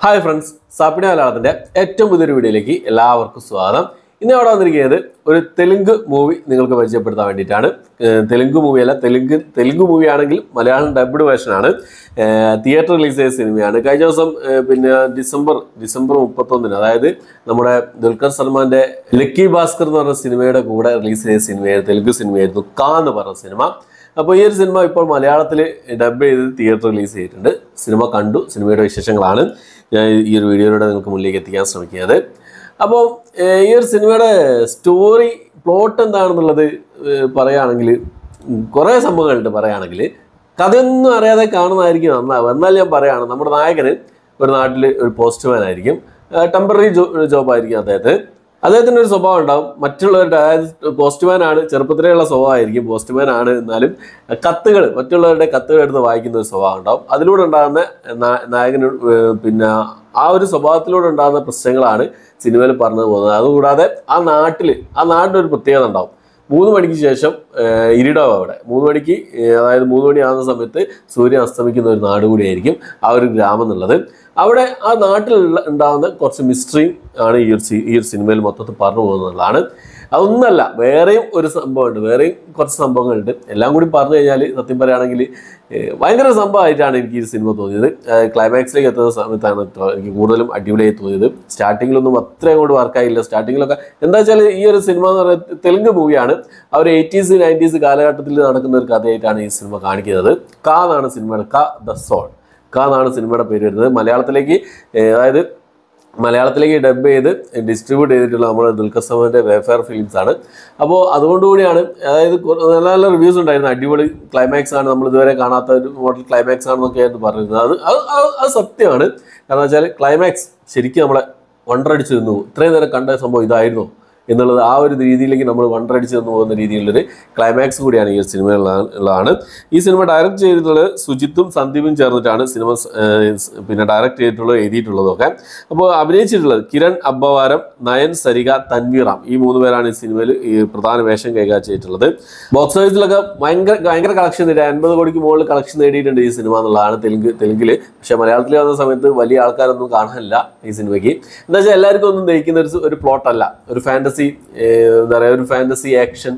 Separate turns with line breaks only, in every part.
hi friends സാപ്പിഡ മലയാളത്തിന്റെ ഏറ്റവും പുതിയൊരു വീഡിയോയിലേക്ക് എല്ലാവർക്കും സ്വാഗതം ഇന്ന് അവിടെ വന്നിരിക്കുന്നത് ഒരു തെലുങ്ക് മൂവി നിങ്ങൾക്ക് പരിചയപ്പെടുത്താൻ വേണ്ടിയിട്ടാണ് ഏർ തെലുങ്ക് മൂവിയല്ല തെലുങ്ക് തെലുങ്ക് മൂവി ആണെങ്കിൽ മലയാളം ഡബ്ഡ് വേർഷനാണ് തിയേറ്റർ റിലീസ് ചെയ്ത സിനിമയാണ് കഴിഞ്ഞ ദിവസം ഏർ പിന്നെ ഡിസംബർ ഡിസംബർ മുപ്പത്തൊന്നിന് അതായത് നമ്മുടെ ദുൽഖർ സൽമാന്റെ ലക്കി ഭാസ്കർ എന്ന് പറഞ്ഞ സിനിമയുടെ കൂടെ റിലീസ് ചെയ്ത സിനിമയായിരുന്നു തെലുങ്ക് സിനിമയായിരുന്നു കാ എന്ന് പറഞ്ഞ സിനിമ അപ്പോൾ ഈ ഒരു സിനിമ ഇപ്പോൾ മലയാളത്തിൽ ഡബ് ചെയ്ത് തിയേറ്റർ റിലീസ് ചെയ്തിട്ടുണ്ട് സിനിമ കണ്ടു സിനിമയുടെ വിശേഷങ്ങളാണ് ഞാൻ ഈ ഒരു വീഡിയോയിലൂടെ നിങ്ങൾക്ക് മുന്നിലേക്ക് എത്തിക്കാൻ ശ്രമിക്കുന്നത് അപ്പോൾ ഏർ, ഈ ഒരു സിനിമയുടെ സ്റ്റോറി പ്ലോട്ട് എന്താണെന്നുള്ളത് ഏർ, പറയുകയാണെങ്കിൽ കുറേ സംഭവങ്ങളുണ്ട് പറയുകയാണെങ്കിൽ കഥയൊന്നും അറിയാതെ കാണുന്നതായിരിക്കും നന്നാവും എന്നാൽ ഞാൻ പറയുകയാണ് നമ്മുടെ നായകന് ഒരു നാട്ടിൽ ഒരു പോസ്റ്റ്മാൻ ആയിരിക്കും ടെമ്പററി ജോ ജോബായിരിക്കും അദ്ദേഹത്തിന് അദ്ദേഹത്തിന് ഒരു സ്വഭാവം ഉണ്ടാവും മറ്റുള്ളവരുടെ അതായത് പോസ്റ്റ്മാൻ ആണ് ചെറുപ്പത്തിലുള്ള സ്വഭാവമായിരിക്കും പോസ്റ്റ്മാൻ ആണ് എന്നാലും കത്തുകൾ മറ്റുള്ളവരുടെ കത്തുകൾ എടുത്ത് വായിക്കുന്ന ഒരു സ്വഭാവം ഉണ്ടാവും അതിലൂടെ ഉണ്ടാകുന്ന നാ- നായകന് ഏർ പിന്നെ ആ ഒരു സ്വഭാവത്തിലൂടെ ഉണ്ടാകുന്ന പ്രശ്നങ്ങളാണ് സിനിമയിൽ പറഞ്ഞു പോകുന്നത് അതുകൂടാതെ ആ നാട്ടിൽ ആ നാട്ടിലൊരു പ്രത്യേകത ഉണ്ടാവും മൂന്ന് മണിക്ക് ശേഷം ഏർ, ഇരുടാവും അവിടെ മൂന്ന് മണിക്ക് ഏർ, അതായത് മൂന്ന് മണി ആകുന്ന സമയത്ത് സൂര്യൻ അസ്തമിക്കുന്ന ഒരു നാട് കൂടിയായിരിക്കും ആ ഒരു ഗ്രാമം എന്നുള്ളത് അവിടെ ആ നാട്ടിൽ ഉള്ള- ഉണ്ടാകുന്ന കുറച്ച് മിസ്റ്ററിയും ആണ് ഈ ഒരു സി- ഈ ഒരു സിനിമയിൽ മൊത്തത്തിൽ പറഞ്ഞു പോകുന്നതാണ് അതൊന്നല്ല വേറെയും ഒരു സംഭവമുണ്ട് വേറെയും കുറച്ച് സംഭവങ്ങളുണ്ട് എല്ലാം കൂടി പറഞ്ഞു കഴിഞ്ഞാൽ സത്യം പറയുകയാണെങ്കിൽ ഏർ, ഭയങ്കര സംഭവമായിട്ടാണ് എനിക്ക് ഈ സിനിമ തോന്നിയത് ഏർ, ക്ലൈമാക്സിലേക്ക് എത്തുന്ന സമയത്താണ് ട്ടോ എനിക്ക് കൂടുതലും അടിപൊളിയായി തോന്നിയത് സ്റ്റാർട്ടിങ്ങിലൊന്നും അത്ര അങ്ങോട്ട് വർക്കായില്ല സ്റ്റാർട്ടിങ്ങിലൊക്കെ എന്താ വെച്ചാൽ ഈ ഒരു സിനിമ എന്ന് പറയുന്നത് തെലുങ്ക് മൂവിയാണ് അവർ എയ്റ്റീസ് നയൻറ്റീസ് കാലഘട്ടത്തിൽ നടക്കുന്ന ഒരു കഥയായിട്ടാണ് ഈ സിനിമ കാണിക്കുന്നത് കാ എന്നാണ് സിനിമയുടെ ക ദ സോൾ ക എന്നാണ് സിനിമയുടെ പേര് വരുന്നത് മലയാളത്തിലേക്ക് ഏർ, അതായത് മലയാളത്തിലേക്ക് ഡബ് ചെയ്ത് ഡിസ്ട്രിബ്യൂട്ട് ചെയ്തിട്ടുള്ള നമ്മുടെ ദുൽഖർ സൽമാൻ്റെ വേഫെയർ ഫിലിംസ് ആണ് അപ്പോൾ അതുകൊണ്ടുകൂടിയാണ് അതായത് കുറ- നല്ല നല്ല റിവ്യൂസ് ഉണ്ടായിരുന്നു അടിപൊളി ക്ലൈമാക്സ് ആണ് നമ്മൾ ഇതുവരെ കാണാത്ത ഒരു മോഡൽ ക്ലൈമാക്സ് ആണെന്നൊക്കെയായിരുന്നു പറഞ്ഞിരുന്നത് അത് അത് അത് അത് സത്യമാണ് കാരണം വെച്ചാൽ ക്ലൈമാക്സ് ശരിക്കും നമ്മളെ വണ്ടറടിച്ച് നിന്നു ഇത്രയും നേരം കണ്ട സംഭവം ഇതായിരുന്നു എന്നുള്ളത് ആ ഒരു രീതിയിലേക്ക് നമ്മൾ വണ്ടറടിച്ച് നിന്ന് പോകുന്ന രീതിയിലുള്ളൊരു ക്ലൈമാക്സ് കൂടിയാണ് ഈ ഒരു സിനിമയിലുള്ളതാണ് ഈ സിനിമ ഡയറക്റ്റ് ചെയ്തിട്ടുള്ളത് സുജിത്തും സന്ദീപും ചേർന്നിട്ടാണ് സിനിമ സ്- ഏർ സ് പിന്നെ ഡയറക്റ്റ് ചെയ്തിട്ടുള്ളത് എഴുതിയിട്ടുള്ളതൊക്കെ അപ്പോൾ അഭിനയിച്ചിട്ടുള്ളത് കിരൺ അബ്ബവാരം നയൻ സരിക തൻവീറാം ഈ മൂന്ന് പേരാണ് ഈ സിനിമയിൽ ഈ പ്രധാന വേഷം കൈകാര്യം ചെയ്തിട്ടുള്ളത് ബോക്സ് ഓഫീസിലൊക്കെ ഭയങ്കര ഭയങ്കര കളക്ഷൻ നേടി അൻപത് കോടിക്ക് മുകളിൽ കളക്ഷൻ നേടിയിട്ടുണ്ട് ഈ സിനിമ എന്നുള്ളതാണ് തെലുങ്ക് തെലുങ്കിൽ പക്ഷേ മലയാളത്തിൽ വന്ന സമയത്ത് വലിയ ആൾക്കാരൊന്നും കാണാനില്ല ഈ സിനിമയ്ക്ക് എന്താ വെച്ചാൽ എല്ലാവർക്കും ഒന്നും ദഹിക്കുന്ന ഒരു സ് ഒരു പ്ലോട്ടല്ല ഒരു ഫാൻറ്റസി എന്താ പറയുക ഒരു ഫാൻറ്റസി ആക്ഷൻ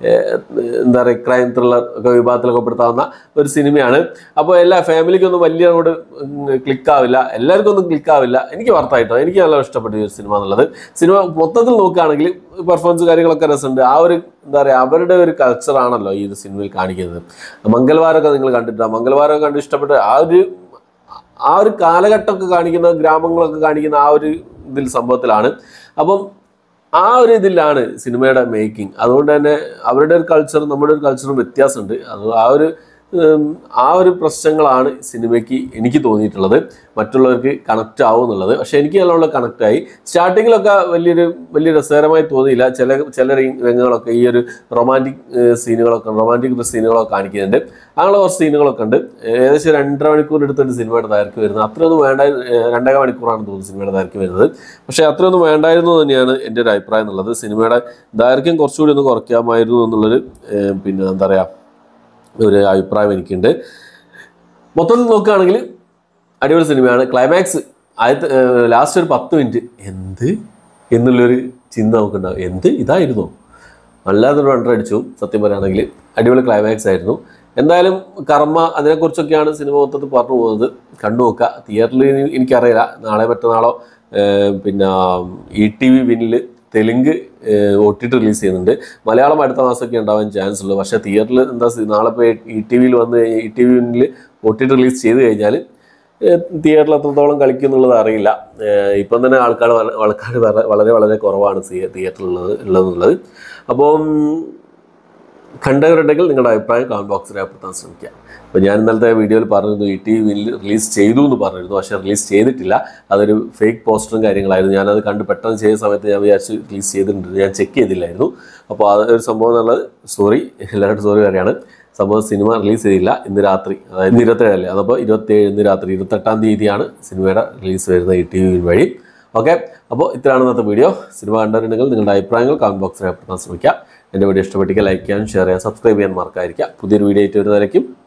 എന്താ പറയുക ക്രൈം ത്രില്ലർ ഒക്കെ വിഭാഗത്തിലൊക്കെ പെടുത്താവുന്ന ഒരു സിനിമയാണ് അപ്പോൾ എല്ലാ ഫാമിലിക്കൊന്നും വലിയ അങ്ങോട്ട് ക്ലിക്ക് ആവില്ല എല്ലാവർക്കും ഒന്നും ക്ലിക്ക് ആവില്ല എനിക്ക് വർത്തായിട്ടോ എനിക്ക് നല്ല ഇഷ്ടപ്പെട്ടു ഈ ഒരു സിനിമ എന്നുള്ളത് സിനിമ മൊത്തത്തിൽ നോക്കുകയാണെങ്കിൽ പെർഫോമൻസ് കാര്യങ്ങളൊക്കെ രസമുണ്ട് ആ ഒരു എന്താ പറയുക അവരുടെ ഒരു കൾച്ചറാണല്ലോ ഈ ഒരു സിനിമയിൽ കാണിക്കുന്നത് മംഗൾവാരമൊക്കെ നിങ്ങൾ കണ്ടിട്ടുണ്ടോ മംഗൾവാരമൊക്കെ കണ്ട് ഇഷ്ടപ്പെട്ട് ആ ഒരു ആ ഒരു കാലഘട്ടമൊക്കെ കാണിക്കുന്ന ഗ്രാമങ്ങളൊക്കെ കാണിക്കുന്ന ആ ഒരു ഇതിൽ സംഭവത്തിലാണ് അപ്പം ആ ഒരു ഇതിലാണ് സിനിമയുടെ മേക്കിംഗ് അതുകൊണ്ട് തന്നെ അവരുടെ ഒരു കൾച്ചറും നമ്മുടെ ഒരു കൾച്ചറും വ്യത്യാസമുണ്ട് അത് ആ ഒരു ഉം, ആ ഒരു പ്രശ്നങ്ങളാണ് സിനിമയ്ക്ക് എനിക്ക് തോന്നിയിട്ടുള്ളത് മറ്റുള്ളവർക്ക് കണക്റ്റ് ആവും എന്നുള്ളത് പക്ഷേ എനിക്ക് നല്ലോണം കണക്റ്റ് ആയി സ്റ്റാർട്ടിങ്ങിലൊക്കെ വലിയൊരു വലിയ രസകരമായി തോന്നിയില്ല ചില ചില രംഗ- രംഗങ്ങളൊക്കെ ഈ ഒരു റൊമാൻറ്റിക് സീനുകളൊക്കെ റൊമാൻറ്റിക് സീനുകളൊക്കെ കാണിക്കുന്നുണ്ട് അങ്ങനെ കുറച്ച് സീനുകളൊക്കെ ഉണ്ട് ഏകദേശം രണ്ടര മണിക്കൂർ എടുത്തിട്ട് സിനിമയുടെ ദൈർഘ്യം വരുന്നത് അത്രയൊന്നും വേണ്ട ഏഹ് രണ്ടര മണിക്കൂറാണ് തോന്നുന്നു സിനിമയുടെ ദൈർഘ്യം വരുന്നത് പക്ഷേ അത്രയൊന്നും വേണ്ടായിരുന്നു തന്നെയാണ് എൻ്റെ ഒരു അഭിപ്രായം എന്നുള്ളത് സിനിമയുടെ ദൈർഘ്യം കുറച്ചുകൂടി ഒന്ന് കുറയ്ക്കാമായിരുന്നു എന്നുള്ളൊരു ഏഹ് പിന്നെ എന്താ പറയുക ഒരു അഭിപ്രായം എനിക്കുണ്ട് മൊത്തത്തിൽ നോക്കുകയാണെങ്കിൽ അടിപൊളി സിനിമയാണ് ക്ലൈമാക്സ് ആദ്യത്തെ ലാസ്റ്റ് ഒരു പത്ത് മിനിറ്റ് എന്ത് എന്നുള്ളൊരു ചിന്ത നമുക്കുണ്ടാവും എന്ത് ഇതായിരുന്നോ അല്ലാതൊരു റണ്ടർ അടിച്ചു സത്യം പറയുകയാണെങ്കിൽ അടിപൊളി ക്ലൈമാക്സ് ആയിരുന്നു എന്തായാലും കർമ്മ അതിനെക്കുറിച്ചൊക്കെയാണ് സിനിമ മൊത്തത്തിൽ പറഞ്ഞു പോകുന്നത് കണ്ടു നോക്കുക തിയേറ്ററിൽ എനിക്കറിയില്ല നാളെ മറ്റന്നാളോ ഏർ പിന്നെ ഇ ടി വി വിനിൽ Telugu O T T release ചെയ്യുന്നുണ്ട് മലയാളം അടുത്ത മാസമൊക്കെ ഉണ്ടാവാൻ ചാൻസ് ഉള്ളൂ പക്ഷേ തിയേറ്ററിൽ എന്താ സി- നാളെ ഇപ്പോൾ ഇ ടി വിയിൽ വന്ന് ഇ ടി വിയിൽ ഒ ടി ടി റിലീസ് ചെയ്ത് കഴിഞ്ഞാൽ തിയേറ്ററിൽ എത്രത്തോളം കളിക്കും എന്നുള്ളത് അറിയില്ല ഏഹ് ഇപ്പം തന്നെ ആൾക്കാർ വള- ആൾക്കാർ വളരെ വളരെ വളരെ കുറവാണ് തിയേറ്ററിലുള്ളത് ഉള്ളതെന്നുള്ളത് അപ്പം കണ്ടവരുണ്ടെങ്കിൽ നിങ്ങളുടെ അഭിപ്രായം കമന്റ് ബോക്സിൽ രേഖപ്പെടുത്താൻ ശ്രമിക്കുക അപ്പോൾ ഞാൻ ഇന്നലത്തെ വീഡിയോയിൽ പറഞ്ഞിരുന്നു ഇ ടി വിയിൽ റിലീസ് ചെയ്തു എന്ന് പറഞ്ഞിരുന്നു പക്ഷേ റിലീസ് ചെയ്തിട്ടില്ല അതൊരു ഫേക്ക് പോസ്റ്ററും കാര്യങ്ങളായിരുന്നു ഞാനത് കണ്ട് പെട്ടെന്ന് ചെയ്ത സമയത്ത് ഞാൻ വിചാരിച്ച് റിലീസ് ചെയ്തിട്ടുണ്ട് ഞാൻ ചെക്ക് ചെയ്തില്ലായിരുന്നു അപ്പോൾ അതൊരു സംഭവം എന്നുള്ളത് സോറി എല്ലാവരുടെ സോറി പറയാണ് സംഭവം സിനിമ റിലീസ് ചെയ്തില്ല ഇന്ന് രാത്രി അതായത് ഇന്ന് ഇരുപത്തേഴല്ലേ അതപ്പോൾ ഇരുപത്തേഴ് ഇന്ന് രാത്രി ഇരുപത്തെട്ടാം തീയതിയാണ് സിനിമയുടെ റിലീസ് വരുന്നത് ഇ ടി വി വഴി ഓക്കെ അപ്പോൾ ഇത്രയാണ് ഇന്നത്തെ വീഡിയോ സിനിമ കണ്ടവരുണ്ടെങ്കിൽ നിങ്ങളുടെ അഭിപ്രായങ്ങൾ കമന്റ് ബോക്സിൽ രേഖപ്പെടുത്താൻ ശ്രമിക്കുക എൻ്റെ വീഡിയോ ഇഷ്ടപ്പെട്ടെങ്കിൽ ലൈക്ക് ചെയ്യാൻ ഷെയർ ചെയ്യാൻ സബ്സ്ക്രൈബ് ചെയ്യാൻ മറക്കാതിരിക്കുക പുതിയൊരു വീഡിയോ ആയിട്ട് വരുന്നതായിരിക്കും